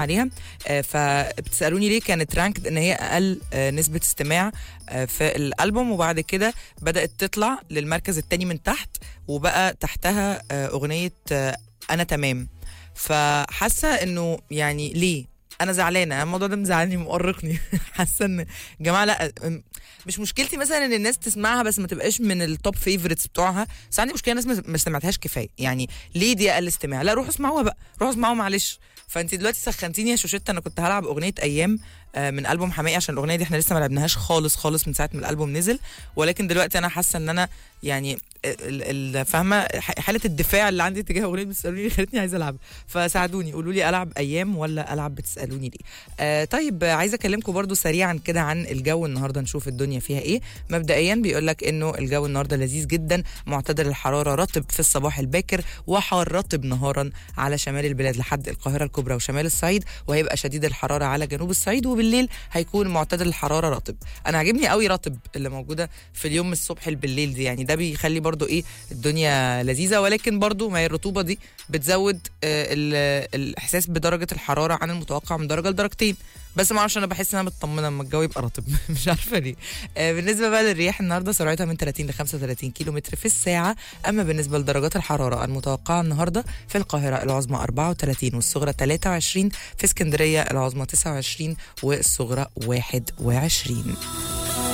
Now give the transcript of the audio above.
عليها آه، فبتسالوني ليه كانت رانكد ان هي اقل آه، نسبه استماع آه، في الالبوم وبعد كده بدات تطلع للمركز الثاني من تحت وبقى تحتها آه، اغنيه آه، انا تمام فحاسه انه يعني ليه انا زعلانه أنا الموضوع ده مزعلني مؤرقني حاسه ان جماعه لا أم، مش مشكلتي مثلا ان الناس تسمعها بس ما تبقاش من التوب فيفورتس بتوعها بس عندي مشكله الناس ما- ما استمعتهاش كفايه يعني ليه دي اقل استماع لا روحوا اسمعوها بقى روحوا اسمعوها معلش فانت دلوقتي سخنتيني يا شوشتة انا كنت هلعب اغنيه ايام آه، من البوم حماقي عشان الاغنيه دي احنا لسه ما لعبناهاش خالص خالص من ساعه ما الالبوم نزل ولكن دلوقتي انا حاسه ان انا يعني ال- ال- فاهمه ح- حاله الدفاع اللي عندي تجاه اغنيه بتسالوني خلتني عايزه العب فساعدوني قولوا لي العب ايام ولا العب بتسالوني ليه آه طيب آه، عايزه اكلمكم برضو سريعا كده عن الجو النهارده نشوف الدنيا فيها ايه مبدئيا بيقول لك انه الجو النهارده لذيذ جدا معتدل الحراره رطب في الصباح الباكر وحار رطب نهارا على شمال البلاد لحد القاهره الكبرى وشمال الصعيد وهيبقى شديد الحراره على جنوب الصعيد وبالليل هيكون معتدل الحراره رطب انا عاجبني قوي رطب اللي موجوده في اليوم من الصبح بالليل دي يعني ده بيخلي برضو ايه الدنيا لذيذه ولكن برضو ما هي الرطوبه دي بتزود آه، ال- الاحساس بدرجه الحراره عن المتوقع من درجه لدرجتين بس ما اعرفش انا بحس ان انا مطمنه لما الجو يبقى رطب مش عارفه ليه آه، بالنسبه بقى للرياح النهارده سرعتها من 30 ل 35 كيلو متر في الساعه اما بالنسبه لدرجات الحراره المتوقعه النهارده في القاهره العظمى 34 والصغرى 23 في اسكندريه العظمى 29 والصغرى 21